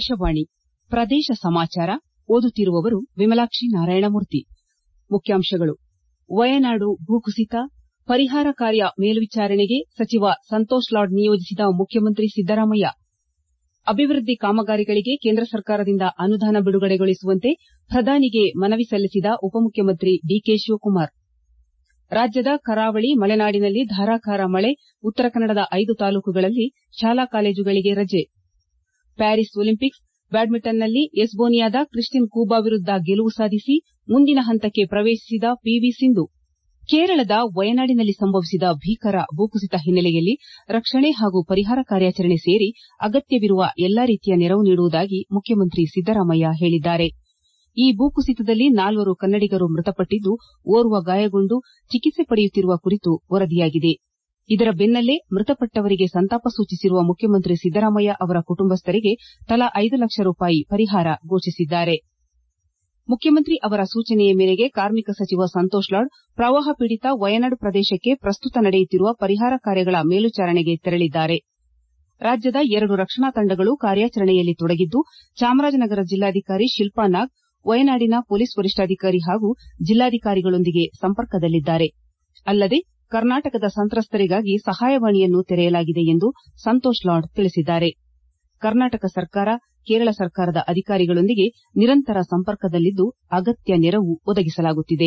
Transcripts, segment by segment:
ಆಕಾಶವಾಣಿ ಪ್ರದೇಶ ಸಮಾಚಾರ ಓದುತ್ತಿರುವವರು ವಿಮಲಾಕ್ಷಿ ನಾರಾಯಣಮೂರ್ತಿ ಮುಖ್ಯಾಂಶಗಳು ವಯನಾಡು ಭೂಕುಸಿತ ಪರಿಹಾರ ಕಾರ್ಯ ಮೇಲ್ವಿಚಾರಣೆಗೆ ಸಚಿವ ಸಂತೋಷ್ ಲಾಡ್ ನಿಯೋಜಿಸಿದ ಮುಖ್ಯಮಂತ್ರಿ ಸಿದ್ದರಾಮಯ್ಯ ಅಭಿವೃದ್ದಿ ಕಾಮಗಾರಿಗಳಿಗೆ ಕೇಂದ್ರ ಸರ್ಕಾರದಿಂದ ಅನುದಾನ ಬಿಡುಗಡೆಗೊಳಿಸುವಂತೆ ಪ್ರಧಾನಿಗೆ ಮನವಿ ಸಲ್ಲಿಸಿದ ಉಪಮುಖ್ಯಮಂತ್ರಿ ಡಿಕೆ ಶಿವಕುಮಾರ್ ರಾಜ್ಯದ ಕರಾವಳಿ ಮಲೆನಾಡಿನಲ್ಲಿ ಧಾರಾಕಾರ ಮಳೆ ಉತ್ತರ ಕನ್ನಡದ ಐದು ತಾಲೂಕುಗಳಲ್ಲಿ ಶಾಲಾ ಕಾಲೇಜುಗಳಿಗೆ ರಜೆ ಪ್ಯಾರಿಸ್ ಒಲಿಂಪಿಕ್ಸ್ ಬ್ಯಾಡ್ಮಿಂಟನ್ನಲ್ಲಿ ಎಸ್ಟೋನಿಯಾದ ಕ್ರಿಸ್ಟಿನ್ ಕೂಬಾ ವಿರುದ್ದ ಗೆಲುವು ಸಾಧಿಸಿ ಮುಂದಿನ ಹಂತಕ್ಕೆ ಪ್ರವೇಶಿಸಿದ ಪಿವಿ ಸಿಂಧು ಕೇರಳದ ವಯನಾಡಿನಲ್ಲಿ ಸಂಭವಿಸಿದ ಭೀಕರ ಭೂಕುಸಿತ ಹಿನ್ನೆಲೆಯಲ್ಲಿ ರಕ್ಷಣೆ ಹಾಗೂ ಪರಿಹಾರ ಕಾರ್ಯಾಚರಣೆ ಸೇರಿ ಅಗತ್ಯವಿರುವ ಎಲ್ಲಾ ರೀತಿಯ ನೆರವು ನೀಡುವುದಾಗಿ ಮುಖ್ಯಮಂತ್ರಿ ಸಿದ್ದರಾಮಯ್ಯ ಹೇಳಿದ್ದಾರೆ ಈ ಭೂಕುಸಿತದಲ್ಲಿ ನಾಲ್ವರು ಕನ್ನಡಿಗರು ಮೃತಪಟ್ಟಿದ್ದು ಓರ್ವ ಗಾಯಗೊಂಡು ಚಿಕಿತ್ಸೆ ಪಡೆಯುತ್ತಿರುವ ಕುರಿತು ವರದಿಯಾಗಿದೆ ಇದರ ಬೆನ್ನಲ್ಲೇ ಮೃತಪಟ್ಟವರಿಗೆ ಸಂತಾಪ ಸೂಚಿಸಿರುವ ಮುಖ್ಯಮಂತ್ರಿ ಸಿದ್ದರಾಮಯ್ಯ ಅವರ ಕುಟುಂಬಸ್ಥರಿಗೆ ತಲಾ ಐದು ಲಕ್ಷ ರೂಪಾಯಿ ಪರಿಹಾರ ಘೋಷಿಸಿದ್ದಾರೆ ಮುಖ್ಯಮಂತ್ರಿ ಅವರ ಸೂಚನೆಯ ಮೇರೆಗೆ ಕಾರ್ಮಿಕ ಸಚಿವ ಸಂತೋಷ್ ಲಾಡ್ ಪ್ರವಾಹ ಪೀಡಿತ ವಯನಾಡು ಪ್ರದೇಶಕ್ಕೆ ಪ್ರಸ್ತುತ ನಡೆಯುತ್ತಿರುವ ಪರಿಹಾರ ಕಾರ್ಯಗಳ ಮೇಲ್ವಿಚಾರಣೆಗೆ ತೆರಳಿದ್ದಾರೆ ರಾಜ್ಯದ ಎರಡು ರಕ್ಷಣಾ ತಂಡಗಳು ಕಾರ್ಯಾಚರಣೆಯಲ್ಲಿ ತೊಡಗಿದ್ದು ಚಾಮರಾಜನಗರ ಜಿಲ್ಲಾಧಿಕಾರಿ ಶಿಲ್ಪಾ ನಾಗ್ ವಯನಾಡಿನ ಪೊಲೀಸ್ ವರಿಷ್ಠಾಧಿಕಾರಿ ಹಾಗೂ ಜಿಲ್ಲಾಧಿಕಾರಿಗಳೊಂದಿಗೆ ಸಂಪರ್ಕದಲ್ಲಿದ್ದಾರೆ ಅಲ್ಲದೆ ಕರ್ನಾಟಕದ ಸಂತ್ರಸ್ತರಿಗಾಗಿ ಸಹಾಯವಾಣಿಯನ್ನು ತೆರೆಯಲಾಗಿದೆ ಎಂದು ಸಂತೋಷ್ ಲಾಡ್ ತಿಳಿಸಿದ್ದಾರೆ ಕರ್ನಾಟಕ ಸರ್ಕಾರ ಕೇರಳ ಸರ್ಕಾರದ ಅಧಿಕಾರಿಗಳೊಂದಿಗೆ ನಿರಂತರ ಸಂಪರ್ಕದಲ್ಲಿದ್ದು ಅಗತ್ಯ ನೆರವು ಒದಗಿಸಲಾಗುತ್ತಿದೆ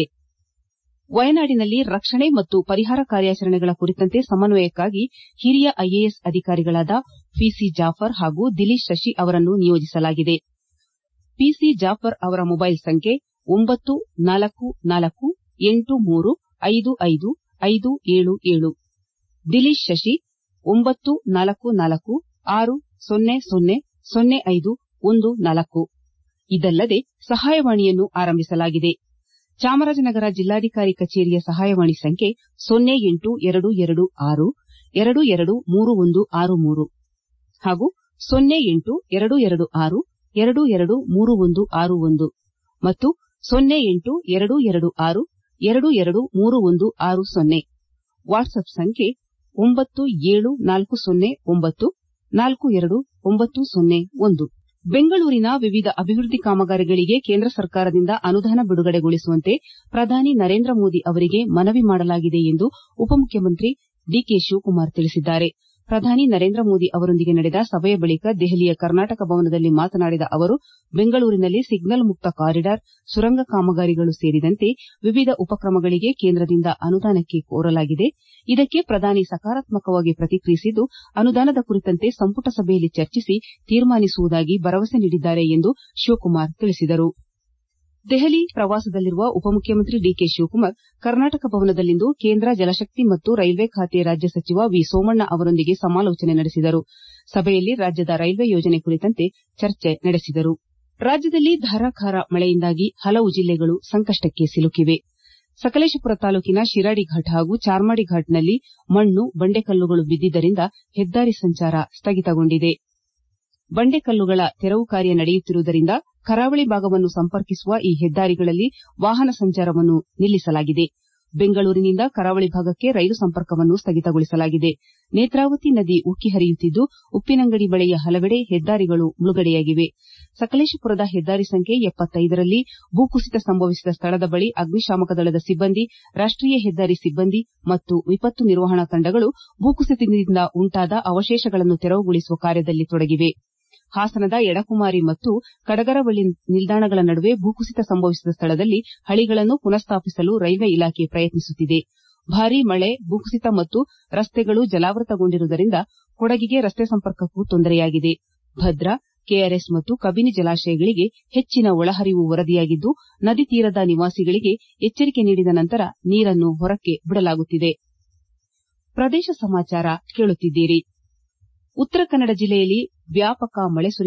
ವಯನಾಡಿನಲ್ಲಿ ರಕ್ಷಣೆ ಮತ್ತು ಪರಿಹಾರ ಕಾರ್ಯಾಚರಣೆಗಳ ಕುರಿತಂತೆ ಸಮನ್ವಯಕ್ಕಾಗಿ ಹಿರಿಯ ಐಎಎಸ್ ಅಧಿಕಾರಿಗಳಾದ ಪಿಸಿ ಜಾಫರ್ ಹಾಗೂ ದಿಲೀಶ್ ಶಶಿ ಅವರನ್ನು ನಿಯೋಜಿಸಲಾಗಿದೆ ಪಿಸಿ ಜಾಫರ್ ಅವರ ಮೊಬೈಲ್ ಸಂಖ್ಯೆ ಒಂಬತ್ತು ನಾಲ್ಕು ನಾಲ್ಕು ಎಂಟು ಮೂರು ಐದು ಐದು ಐದು ಏಳು ಏಳು ದಿಲೀಶ್ ಶಶಿ ಒಂಬತ್ತು ನಾಲ್ಕು ನಾಲ್ಕು ಆರು ಸೊನ್ನೆ ಸೊನ್ನೆ ಸೊನ್ನೆ ಐದು ಒಂದು ನಾಲ್ಕು ಇದಲ್ಲದೆ ಸಹಾಯವಾಣಿಯನ್ನು ಆರಂಭಿಸಲಾಗಿದೆ ಚಾಮರಾಜನಗರ ಜಿಲ್ಲಾಧಿಕಾರಿ ಕಚೇರಿಯ ಸಹಾಯವಾಣಿ ಸಂಖ್ಯೆ ಸೊನ್ನೆ ಎಂಟು ಎರಡು ಎರಡು ಆರು ಎರಡು ಎರಡು ಮೂರು ಒಂದು ಆರು ಮೂರು ಹಾಗೂ ಸೊನ್ನೆ ಎಂಟು ಎರಡು ಎರಡು ಆರು ಎರಡು ಎರಡು ಮೂರು ಒಂದು ಆರು ಒಂದು ಮತ್ತು ಸೊನ್ನೆ ಎಂಟು ಎರಡು ಎರಡು ಆರು ಎರಡು ಎರಡು ಮೂರು ಒಂದು ಆರು ಸೊನ್ನೆ ವಾಟ್ಸ್ಆಪ್ ಸಂಖ್ಯೆ ಒಂಬತ್ತು ಏಳು ನಾಲ್ಕು ಸೊನ್ನೆ ಒಂಬತ್ತು ನಾಲ್ಕು ಎರಡು ಒಂಬತ್ತು ಸೊನ್ನೆ ಒಂದು ಬೆಂಗಳೂರಿನ ವಿವಿಧ ಅಭಿವೃದ್ದಿ ಕಾಮಗಾರಿಗಳಿಗೆ ಕೇಂದ್ರ ಸರ್ಕಾರದಿಂದ ಅನುದಾನ ಬಿಡುಗಡೆಗೊಳಿಸುವಂತೆ ಪ್ರಧಾನಿ ನರೇಂದ್ರ ಮೋದಿ ಅವರಿಗೆ ಮನವಿ ಮಾಡಲಾಗಿದೆ ಎಂದು ಉಪಮುಖ್ಯಮಂತ್ರಿ ಡಿಕೆ ಶಿವಕುಮಾರ್ ತಿಳಿಸಿದ್ದಾರೆ ಪ್ರಧಾನಿ ನರೇಂದ್ರ ಮೋದಿ ಅವರೊಂದಿಗೆ ನಡೆದ ಸಭೆಯ ಬಳಿಕ ದೆಹಲಿಯ ಕರ್ನಾಟಕ ಭವನದಲ್ಲಿ ಮಾತನಾಡಿದ ಅವರು ಬೆಂಗಳೂರಿನಲ್ಲಿ ಸಿಗ್ನಲ್ ಮುಕ್ತ ಕಾರಿಡಾರ್ ಸುರಂಗ ಕಾಮಗಾರಿಗಳು ಸೇರಿದಂತೆ ವಿವಿಧ ಉಪಕ್ರಮಗಳಿಗೆ ಕೇಂದ್ರದಿಂದ ಅನುದಾನಕ್ಕೆ ಕೋರಲಾಗಿದೆ ಇದಕ್ಕೆ ಪ್ರಧಾನಿ ಸಕಾರಾತ್ಮಕವಾಗಿ ಪ್ರತಿಕ್ರಿಯಿಸಿದ್ದು ಅನುದಾನದ ಕುರಿತಂತೆ ಸಂಪುಟ ಸಭೆಯಲ್ಲಿ ಚರ್ಚಿಸಿ ತೀರ್ಮಾನಿಸುವುದಾಗಿ ಭರವಸೆ ನೀಡಿದ್ದಾರೆ ಎಂದು ಶಿವಕುಮಾರ್ ತಿಳಿಸಿದರು ದೆಹಲಿ ಪ್ರವಾಸದಲ್ಲಿರುವ ಉಪಮುಖ್ಯಮಂತ್ರಿ ಡಿಕೆ ಶಿವಕುಮಾರ್ ಕರ್ನಾಟಕ ಭವನದಲ್ಲಿಂದು ಕೇಂದ್ರ ಜಲಶಕ್ತಿ ಮತ್ತು ರೈಲ್ವೆ ಖಾತೆ ರಾಜ್ಯ ಸಚಿವ ವಿ ಸೋಮಣ್ಣ ಅವರೊಂದಿಗೆ ಸಮಾಲೋಚನೆ ನಡೆಸಿದರು ಸಭೆಯಲ್ಲಿ ರಾಜ್ಯದ ರೈಲ್ವೆ ಯೋಜನೆ ಕುರಿತಂತೆ ಚರ್ಚೆ ನಡೆಸಿದರು ರಾಜ್ಯದಲ್ಲಿ ಧಾರಾಕಾರ ಮಳೆಯಿಂದಾಗಿ ಹಲವು ಜಿಲ್ಲೆಗಳು ಸಂಕಷ್ಟಕ್ಕೆ ಸಿಲುಕಿವೆ ಸಕಲೇಶಪುರ ತಾಲೂಕಿನ ಶಿರಾಡಿ ಘಾಟ್ ಹಾಗೂ ಚಾರ್ಮಾಡಿ ಘಾಟ್ನಲ್ಲಿ ಮಣ್ಣು ಬಂಡೆಕಲ್ಲುಗಳು ಬಿದ್ದಿದ್ದರಿಂದ ಹೆದ್ದಾರಿ ಸಂಚಾರ ಸ್ಥಗಿತಗೊಂಡಿದೆ ಬಂಡೆಕಲ್ಲುಗಳ ತೆರವು ಕಾರ್ಯ ನಡೆಯುತ್ತಿರುವುದರಿಂದ ಕರಾವಳಿ ಭಾಗವನ್ನು ಸಂಪರ್ಕಿಸುವ ಈ ಹೆದ್ದಾರಿಗಳಲ್ಲಿ ವಾಹನ ಸಂಚಾರವನ್ನು ನಿಲ್ಲಿಸಲಾಗಿದೆ ಬೆಂಗಳೂರಿನಿಂದ ಕರಾವಳಿ ಭಾಗಕ್ಕೆ ರೈಲು ಸಂಪರ್ಕವನ್ನು ಸ್ಥಗಿತಗೊಳಿಸಲಾಗಿದೆ ನೇತ್ರಾವತಿ ನದಿ ಉಕ್ಕಿ ಹರಿಯುತ್ತಿದ್ದು ಉಪ್ಪಿನಂಗಡಿ ಬಳಿಯ ಹಲವೆಡೆ ಹೆದ್ದಾರಿಗಳು ಮುಳುಗಡೆಯಾಗಿವೆ ಸಕಲೇಶಪುರದ ಹೆದ್ದಾರಿ ಸಂಖ್ಯೆ ರಲ್ಲಿ ಭೂಕುಸಿತ ಸಂಭವಿಸಿದ ಸ್ಥಳದ ಬಳಿ ಅಗ್ನಿಶಾಮಕ ದಳದ ಸಿಬ್ಬಂದಿ ರಾಷ್ಟೀಯ ಹೆದ್ದಾರಿ ಸಿಬ್ಬಂದಿ ಮತ್ತು ವಿಪತ್ತು ನಿರ್ವಹಣಾ ತಂಡಗಳು ಭೂಕುಸಿತದಿಂದ ಉಂಟಾದ ಅವಶೇಷಗಳನ್ನು ತೆರವುಗೊಳಿಸುವ ಕಾರ್ಯದಲ್ಲಿ ತೊಡಗಿವೆ ಹಾಸನದ ಎಡಕುಮಾರಿ ಮತ್ತು ಕಡಗರವಳ್ಳಿ ನಿಲ್ದಾಣಗಳ ನಡುವೆ ಭೂಕುಸಿತ ಸಂಭವಿಸಿದ ಸ್ಥಳದಲ್ಲಿ ಹಳಿಗಳನ್ನು ಪುನಃಸ್ಥಾಪಿಸಲು ರೈಲ್ವೆ ಇಲಾಖೆ ಪ್ರಯತ್ನಿಸುತ್ತಿದೆ ಭಾರೀ ಮಳೆ ಭೂಕುಸಿತ ಮತ್ತು ರಸ್ತೆಗಳು ಜಲಾವೃತಗೊಂಡಿರುವುದರಿಂದ ಕೊಡಗಿಗೆ ರಸ್ತೆ ಸಂಪರ್ಕಕ್ಕೂ ತೊಂದರೆಯಾಗಿದೆ ಭದ್ರಾ ಕೆಆರ್ಎಸ್ ಮತ್ತು ಕಬಿನಿ ಜಲಾಶಯಗಳಿಗೆ ಹೆಚ್ಚಿನ ಒಳಹರಿವು ವರದಿಯಾಗಿದ್ದು ನದಿ ತೀರದ ನಿವಾಸಿಗಳಿಗೆ ಎಚ್ಚರಿಕೆ ನೀಡಿದ ನಂತರ ನೀರನ್ನು ಹೊರಕ್ಕೆ ಬಿಡಲಾಗುತ್ತಿದೆ ಪ್ರದೇಶ ಸಮಾಚಾರ ಕೇಳುತ್ತಿದ್ದೀರಿ ಉತ್ತರ ಕನ್ನಡ ಜಿಲ್ಲೆಯಲ್ಲಿ ವ್ಯಾಪಕ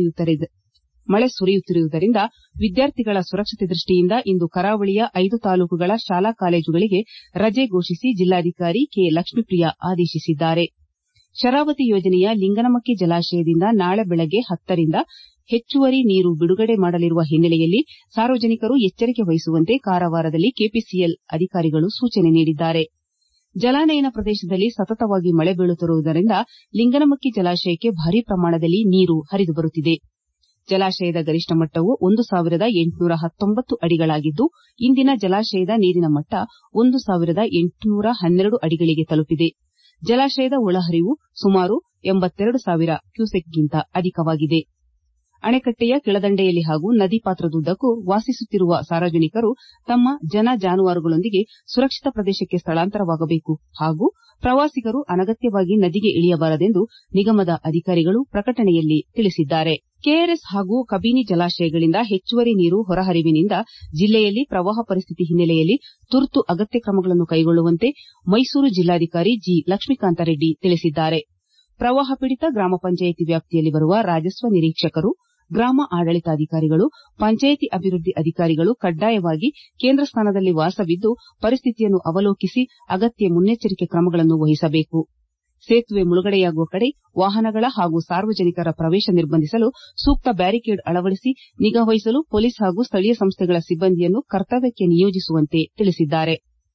ಮಳೆ ಸುರಿಯುತ್ತಿರುವುದರಿಂದ ವಿದ್ಯಾರ್ಥಿಗಳ ಸುರಕ್ಷತೆ ದೃಷ್ಟಿಯಿಂದ ಇಂದು ಕರಾವಳಿಯ ಐದು ತಾಲೂಕುಗಳ ಶಾಲಾ ಕಾಲೇಜುಗಳಿಗೆ ರಜೆ ಘೋಷಿಸಿ ಜಿಲ್ಲಾಧಿಕಾರಿ ಕೆ ಲಕ್ಷ್ಮೀಪ್ರಿಯಾ ಆದೇಶಿಸಿದ್ದಾರೆ ಶರಾವತಿ ಯೋಜನೆಯ ಲಿಂಗನಮಕ್ಕಿ ಜಲಾಶಯದಿಂದ ನಾಳೆ ಬೆಳಗ್ಗೆ ಹತ್ತರಿಂದ ಹೆಚ್ಚುವರಿ ನೀರು ಬಿಡುಗಡೆ ಮಾಡಲಿರುವ ಹಿನ್ನೆಲೆಯಲ್ಲಿ ಸಾರ್ವಜನಿಕರು ಎಚ್ಚರಿಕೆ ವಹಿಸುವಂತೆ ಕಾರವಾರದಲ್ಲಿ ಕೆಪಿಸಿಎಲ್ ಅಧಿಕಾರಿಗಳು ಸೂಚನೆ ನೀಡಿದ್ದಾರೆ ಜಲಾನಯನ ಪ್ರದೇಶದಲ್ಲಿ ಸತತವಾಗಿ ಮಳೆ ಬೀಳುತ್ತಿರುವುದರಿಂದ ಲಿಂಗನಮಕ್ಕಿ ಜಲಾಶಯಕ್ಕೆ ಭಾರೀ ಪ್ರಮಾಣದಲ್ಲಿ ನೀರು ಹರಿದು ಬರುತ್ತಿದೆ ಜಲಾಶಯದ ಗರಿಷ್ಠ ಮಟ್ಟವು ಒಂದು ಸಾವಿರದ ಎಂಟುನೂರ ಹತ್ತೊಂಬತ್ತು ಅಡಿಗಳಾಗಿದ್ದು ಇಂದಿನ ಜಲಾಶಯದ ನೀರಿನ ಮಟ್ಟ ಒಂದು ಸಾವಿರದ ಎಂಟುನೂರ ಹನ್ನೆರಡು ಅಡಿಗಳಿಗೆ ತಲುಪಿದೆ ಜಲಾಶಯದ ಒಳಹರಿವು ಸುಮಾರು ಎಂಬತ್ತೆರಡು ಸಾವಿರ ಕ್ಯೂಸೆಕ್ಗಿಂತ ಅಧಿಕವಾಗಿದೆ ಅಣೆಕಟ್ಟೆಯ ಕೆಳದಂಡೆಯಲ್ಲಿ ಹಾಗೂ ನದಿ ಪಾತ್ರದುದ್ದಕ್ಕೂ ವಾಸಿಸುತ್ತಿರುವ ಸಾರ್ವಜನಿಕರು ತಮ್ಮ ಜನ ಜಾನುವಾರುಗಳೊಂದಿಗೆ ಸುರಕ್ಷಿತ ಪ್ರದೇಶಕ್ಕೆ ಸ್ಥಳಾಂತರವಾಗಬೇಕು ಹಾಗೂ ಪ್ರವಾಸಿಗರು ಅನಗತ್ಯವಾಗಿ ನದಿಗೆ ಇಳಿಯಬಾರದೆಂದು ನಿಗಮದ ಅಧಿಕಾರಿಗಳು ಪ್ರಕಟಣೆಯಲ್ಲಿ ತಿಳಿಸಿದ್ದಾರೆ ಕೆಆರ್ಎಸ್ ಹಾಗೂ ಕಬಿನಿ ಜಲಾಶಯಗಳಿಂದ ಹೆಚ್ಚುವರಿ ನೀರು ಹೊರಹರಿವಿನಿಂದ ಜಿಲ್ಲೆಯಲ್ಲಿ ಪ್ರವಾಹ ಪರಿಸ್ಥಿತಿ ಹಿನ್ನೆಲೆಯಲ್ಲಿ ತುರ್ತು ಅಗತ್ಯ ಕ್ರಮಗಳನ್ನು ಕೈಗೊಳ್ಳುವಂತೆ ಮೈಸೂರು ಜಿಲ್ಲಾಧಿಕಾರಿ ಜಿ ಲಕ್ಷ್ಮೀಕಾಂತ ರೆಡ್ಡಿ ತಿಳಿಸಿದ್ದಾರೆ ಪ್ರವಾಹ ಪೀಡಿತ ಗ್ರಾಮ ಪಂಚಾಯಿತಿ ವ್ಯಾಪ್ತಿಯಲ್ಲಿ ಬರುವ ರಾಜಸ್ವ ನಿರೀಕ್ಷಕರು ಗ್ರಾಮ ಆಡಳಿತಾಧಿಕಾರಿಗಳು ಪಂಚಾಯಿತಿ ಅಭಿವೃದ್ಧಿ ಅಧಿಕಾರಿಗಳು ಕಡ್ಡಾಯವಾಗಿ ಕೇಂದ್ರ ಸ್ಥಾನದಲ್ಲಿ ವಾಸವಿದ್ದು ಪರಿಸ್ಥಿತಿಯನ್ನು ಅವಲೋಕಿಸಿ ಅಗತ್ಯ ಮುನ್ನೆಚ್ಚರಿಕೆ ಕ್ರಮಗಳನ್ನು ವಹಿಸಬೇಕು ಸೇತುವೆ ಮುಳುಗಡೆಯಾಗುವ ಕಡೆ ವಾಹನಗಳ ಹಾಗೂ ಸಾರ್ವಜನಿಕರ ಪ್ರವೇಶ ನಿರ್ಬಂಧಿಸಲು ಸೂಕ್ತ ಬ್ಯಾರಿಕೇಡ್ ಅಳವಡಿಸಿ ನಿಗಾವಹಿಸಲು ಪೊಲೀಸ್ ಹಾಗೂ ಸ್ಥಳೀಯ ಸಂಸ್ಥೆಗಳ ಸಿಬ್ಬಂದಿಯನ್ನು ಕರ್ತವ್ಯಕ್ಕೆ ನಿಯೋಜಿಸುವಂತೆ ತಿಳಿಸಿದ್ದಾರೆ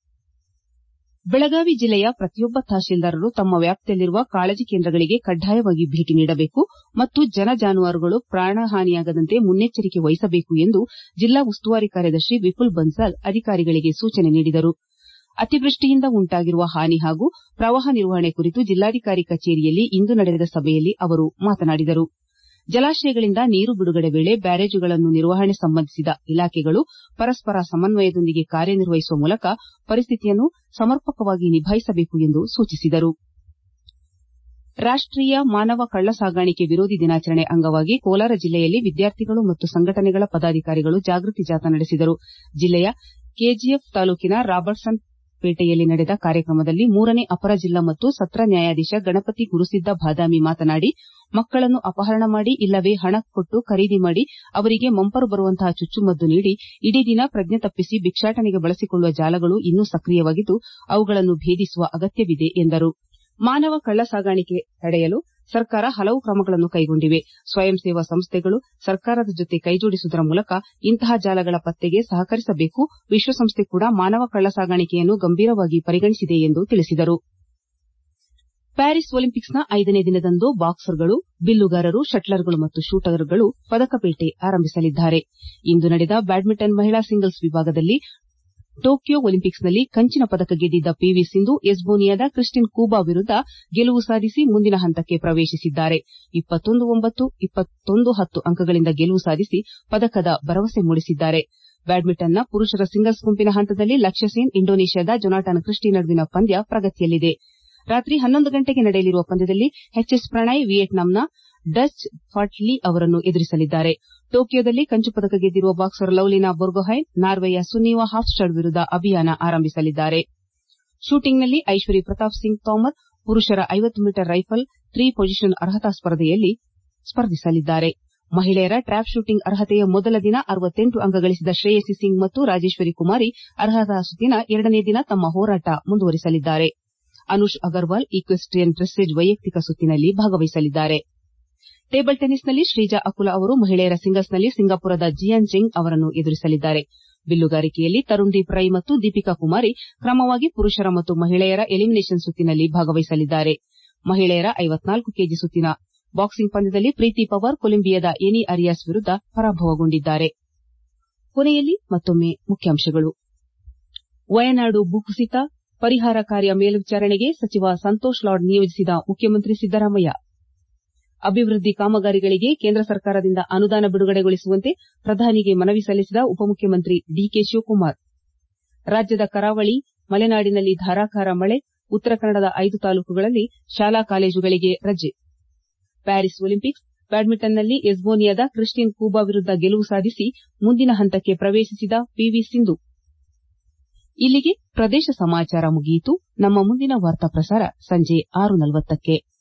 ಬೆಳಗಾವಿ ಜಿಲ್ಲೆಯ ಪ್ರತಿಯೊಬ್ಬ ತಹಶೀಲ್ದಾರರು ತಮ್ಮ ವ್ಯಾಪ್ತಿಯಲ್ಲಿರುವ ಕಾಳಜಿ ಕೇಂದ್ರಗಳಿಗೆ ಕಡ್ಡಾಯವಾಗಿ ಭೇಟಿ ನೀಡಬೇಕು ಮತ್ತು ಜನ ಜಾನುವಾರುಗಳು ಪ್ರಾಣಹಾನಿಯಾಗದಂತೆ ಮುನ್ನೆಚ್ಚರಿಕೆ ವಹಿಸಬೇಕು ಎಂದು ಜಿಲ್ಲಾ ಉಸ್ತುವಾರಿ ಕಾರ್ಯದರ್ಶಿ ವಿಪುಲ್ ಬನ್ಸಾಲ್ ಅಧಿಕಾರಿಗಳಿಗೆ ಸೂಚನೆ ನೀಡಿದರು ಅತಿವೃಷ್ಟಿಯಿಂದ ಉಂಟಾಗಿರುವ ಹಾನಿ ಹಾಗೂ ಪ್ರವಾಹ ನಿರ್ವಹಣೆ ಕುರಿತು ಜಿಲ್ಲಾಧಿಕಾರಿ ಕಚೇರಿಯಲ್ಲಿ ಇಂದು ನಡೆದ ಸಭೆಯಲ್ಲಿ ಅವರು ಮಾತನಾಡಿದರು ಜಲಾಶಯಗಳಿಂದ ನೀರು ಬಿಡುಗಡೆ ವೇಳೆ ಬ್ಯಾರೇಜುಗಳನ್ನು ನಿರ್ವಹಣೆ ಸಂಬಂಧಿಸಿದ ಇಲಾಖೆಗಳು ಪರಸ್ಪರ ಸಮನ್ವಯದೊಂದಿಗೆ ಕಾರ್ಯನಿರ್ವಹಿಸುವ ಮೂಲಕ ಪರಿಸ್ಥಿತಿಯನ್ನು ಸಮರ್ಪಕವಾಗಿ ನಿಭಾಯಿಸಬೇಕು ಎಂದು ಸೂಚಿಸಿದರು ರಾಷ್ಟೀಯ ಮಾನವ ಕಳ್ಳ ಸಾಗಾಣಿಕೆ ವಿರೋಧಿ ದಿನಾಚರಣೆ ಅಂಗವಾಗಿ ಕೋಲಾರ ಜಿಲ್ಲೆಯಲ್ಲಿ ವಿದ್ಯಾರ್ಥಿಗಳು ಮತ್ತು ಸಂಘಟನೆಗಳ ಪದಾಧಿಕಾರಿಗಳು ಜಾಗೃತಿ ಜಾಥಾ ನಡೆಸಿದರು ಜಿಲ್ಲೆಯ ಕೆಜಿಎಫ್ ತಾಲೂಕಿನ ರಾಬರ್ಟ್ಸನ್ ಪೇಟೆಯಲ್ಲಿ ನಡೆದ ಕಾರ್ಯಕ್ರಮದಲ್ಲಿ ಮೂರನೇ ಅಪರ ಜಿಲ್ಲಾ ಮತ್ತು ಸತ್ರ ನ್ಯಾಯಾಧೀಶ ಗಣಪತಿ ಗುರುಸಿದ್ದ ಬಾದಾಮಿ ಮಾತನಾಡಿ ಮಕ್ಕಳನ್ನು ಅಪಹರಣ ಮಾಡಿ ಇಲ್ಲವೇ ಹಣ ಕೊಟ್ಟು ಖರೀದಿ ಮಾಡಿ ಅವರಿಗೆ ಮಂಪರು ಬರುವಂತಹ ಚುಚ್ಚುಮದ್ದು ನೀಡಿ ಇಡೀ ದಿನ ಪ್ರಜ್ಞೆ ತಪ್ಪಿಸಿ ಭಿಕ್ಷಾಟನೆಗೆ ಬಳಸಿಕೊಳ್ಳುವ ಜಾಲಗಳು ಇನ್ನೂ ಸಕ್ರಿಯವಾಗಿದ್ದು ಅವುಗಳನ್ನು ಭೇದಿಸುವ ಅಗತ್ಯವಿದೆ ಎಂದರು ಮಾನವ ಕಳ್ಳ ಸಾಗಾಣಿಕೆ ತಡೆಯಲು ಸರ್ಕಾರ ಹಲವು ಕ್ರಮಗಳನ್ನು ಕೈಗೊಂಡಿವೆ ಸ್ವಯಂ ಸೇವಾ ಸಂಸ್ಥೆಗಳು ಸರ್ಕಾರದ ಜೊತೆ ಕೈಜೋಡಿಸುವುದರ ಮೂಲಕ ಇಂತಹ ಜಾಲಗಳ ಪತ್ತೆಗೆ ಸಹಕರಿಸಬೇಕು ವಿಶ್ವಸಂಸ್ಥೆ ಕೂಡ ಮಾನವ ಕಳ್ಳ ಸಾಗಾಣಿಕೆಯನ್ನು ಗಂಭೀರವಾಗಿ ಪರಿಗಣಿಸಿದೆ ಎಂದು ತಿಳಿಸಿದರು ಪ್ಯಾರಿಸ್ ಒಲಿಂಪಿಕ್ಸ್ನ ಐದನೇ ದಿನದಂದು ಬಾಕ್ಸರ್ಗಳು ಬಿಲ್ಲುಗಾರರು ಶಟ್ಲರ್ಗಳು ಮತ್ತು ಶೂಟರ್ಗಳು ಪದಕ ಬೇಟೆ ಆರಂಭಿಸಲಿದ್ದಾರೆ ಇಂದು ನಡೆದ ಬ್ಯಾಡ್ಮಿಂಟನ್ ಮಹಿಳಾ ಸಿಂಗಲ್ಸ್ ವಿಭಾಗದಲ್ಲಿ ಟೋಕಿಯೋ ಒಲಿಂಪಿಕ್ಸ್ನಲ್ಲಿ ಕಂಚಿನ ಪದಕ ಗೆದ್ದಿದ್ದ ಪಿವಿ ಸಿಂಧು ಎಸ್ಟೋನಿಯಾದ ಕ್ರಿಸ್ಟಿನ್ ಕೂಬಾ ವಿರುದ್ದ ಗೆಲುವು ಸಾಧಿಸಿ ಮುಂದಿನ ಹಂತಕ್ಕೆ ಪ್ರವೇಶಿಸಿದ್ದಾರೆ ಅಂಕಗಳಿಂದ ಗೆಲುವು ಸಾಧಿಸಿ ಪದಕದ ಭರವಸೆ ಮೂಡಿಸಿದ್ದಾರೆ ಬ್ಯಾಡ್ಮಿಂಟನ್ನ ಪುರುಷರ ಸಿಂಗಲ್ಸ್ ಗುಂಪಿನ ಹಂತದಲ್ಲಿ ಲಕ್ಷ್ಯ ಸೇನ್ ಇಂಡೋನೇಷ್ಯಾದ ಜೊನಾಟನ್ ಕ್ರಿಸ್ಟಿ ನಡುವಿನ ಪಂದ್ಯ ಪ್ರಗತಿಯಲ್ಲಿದೆ ರಾತ್ರಿ ಹನ್ನೊಂದು ಗಂಟೆಗೆ ನಡೆಯಲಿರುವ ಪಂದ್ಯದಲ್ಲಿ ಎಚ್ಎಸ್ ಪ್ರಣಯ್ ವಿಯೆಟ್ನಾಂನ ಡಚ್ ಫಾಟ್ಲಿ ಅವರನ್ನು ಎದುರಿಸಲಿದ್ದಾರೆ ಟೋಕಿಯೋದಲ್ಲಿ ಕಂಚು ಪದಕ ಗೆದ್ದಿರುವ ಬಾಕ್ಸರ್ ಲವ್ಲಿನಾ ಬೊರ್ಗೊಹೈನ್ ನಾರ್ವೆಯ ಸುನೀವಾ ಹಾಫ್ಸ್ಟಡ್ ವಿರುದ್ದ ಅಭಿಯಾನ ಆರಂಭಿಸಲಿದ್ದಾರೆ ಶೂಟಿಂಗ್ನಲ್ಲಿ ಐಶ್ವರಿ ಪ್ರತಾಪ್ ಸಿಂಗ್ ತೋಮರ್ ಪುರುಷರ ಐವತ್ತು ಮೀಟರ್ ರೈಫಲ್ ತ್ರೀ ಪೊಸಿಷನ್ ಅರ್ಹತಾ ಸ್ಪರ್ಧೆಯಲ್ಲಿ ಸ್ಪರ್ಧಿಸಲಿದ್ದಾರೆ ಮಹಿಳೆಯರ ಟ್ರ್ಯಾಪ್ ಶೂಟಿಂಗ್ ಅರ್ಹತೆಯ ಮೊದಲ ದಿನ ಅಂಕ ಗಳಿಸಿದ ಶ್ರೇಯಸಿ ಸಿಂಗ್ ಮತ್ತು ರಾಜೇಶ್ವರಿ ಕುಮಾರಿ ಅರ್ಹತಾ ಸುತ್ತಿನ ಎರಡನೇ ದಿನ ತಮ್ಮ ಹೋರಾಟ ಮುಂದುವರಿಸಲಿದ್ದಾರೆ ಅನುಷ್ ಅಗರ್ವಾಲ್ ಈಕ್ವೆಸ್ಟಿಯನ್ ಡ್ರೆಸ್ಸೇಜ್ ವೈಯಕ್ತಿಕ ಸುತ್ತಿನಲ್ಲಿ ಭಾಗವಹಿಸಲಿದ್ದಾರೆ ಟೇಬಲ್ ಟೆನಿಸ್ನಲ್ಲಿ ಶ್ರೀಜಾ ಅಕುಲಾ ಅವರು ಮಹಿಳೆಯರ ಸಿಂಗಲ್ಸ್ನಲ್ಲಿ ಸಿಂಗಾಪುರದ ಜಿಯಾನ್ ಜೆಂಗ್ ಅವರನ್ನು ಎದುರಿಸಲಿದ್ದಾರೆ ಬಿಲ್ಲುಗಾರಿಕೆಯಲ್ಲಿ ತರುಣ್ದೀಪ್ ರೈ ಮತ್ತು ದೀಪಿಕಾ ಕುಮಾರಿ ಕ್ರಮವಾಗಿ ಪುರುಷರ ಮತ್ತು ಮಹಿಳೆಯರ ಎಲಿಮಿನೇಷನ್ ಸುತ್ತಿನಲ್ಲಿ ಭಾಗವಹಿಸಲಿದ್ದಾರೆ ಮಹಿಳೆಯರ ಕೆಜಿ ಸುತ್ತಿನ ಬಾಕ್ಸಿಂಗ್ ಪಂದ್ಯದಲ್ಲಿ ಪ್ರೀತಿ ಪವಾರ್ ಕೊಲಂಬಿಯಾದ ಎನಿ ಅರಿಯಾಸ್ ವಿರುದ್ದ ಪರಾಭವಗೊಂಡಿದ್ದಾರೆ ಕೊನೆಯಲ್ಲಿ ಮತ್ತೊಮ್ಮೆ ಮುಖ್ಯಾಂಶಗಳು ವಯನಾಡು ಭೂಕುಸಿತ ಪರಿಹಾರ ಕಾರ್ಯ ಮೇಲ್ವಿಚಾರಣೆಗೆ ಸಚಿವ ಸಂತೋಷ್ ಲಾಡ್ ನಿಯೋಜಿಸಿದ ಮುಖ್ಯಮಂತ್ರಿ ಸಿದ್ದರಾಮಯ್ಯ ಅಭಿವೃದ್ಧಿ ಕಾಮಗಾರಿಗಳಿಗೆ ಕೇಂದ್ರ ಸರ್ಕಾರದಿಂದ ಅನುದಾನ ಬಿಡುಗಡೆಗೊಳಿಸುವಂತೆ ಪ್ರಧಾನಿಗೆ ಮನವಿ ಸಲ್ಲಿಸಿದ ಉಪಮುಖ್ಯಮಂತ್ರಿ ಡಿಕೆ ಶಿವಕುಮಾರ್ ರಾಜ್ಯದ ಕರಾವಳಿ ಮಲೆನಾಡಿನಲ್ಲಿ ಧಾರಾಕಾರ ಮಳೆ ಉತ್ತರ ಕನ್ನಡದ ಐದು ತಾಲೂಕುಗಳಲ್ಲಿ ಶಾಲಾ ಕಾಲೇಜುಗಳಿಗೆ ರಜೆ ಪ್ಯಾರಿಸ್ ಒಲಿಂಪಿಕ್ಸ್ ಬ್ಯಾಡ್ಮಿಂಟನ್ನಲ್ಲಿ ಎಸ್ಟೋನಿಯಾದ ಕ್ರಿಸ್ಟಿನ್ ಕೂಬಾ ವಿರುದ್ದ ಗೆಲುವು ಸಾಧಿಸಿ ಮುಂದಿನ ಹಂತಕ್ಕೆ ಪ್ರವೇಶಿಸಿದ ಪಿವಿ ಸಿಂಧು ಇಲ್ಲಿಗೆ ಪ್ರದೇಶ ಸಮಾಚಾರ ಮುಗಿಯಿತು ನಮ್ಮ ಮುಂದಿನ ವಾರ್ತಾ ಪ್ರಸಾರ ಸಂಜೆ ಆರು ನಲವತ್ತಕ್ಕೆ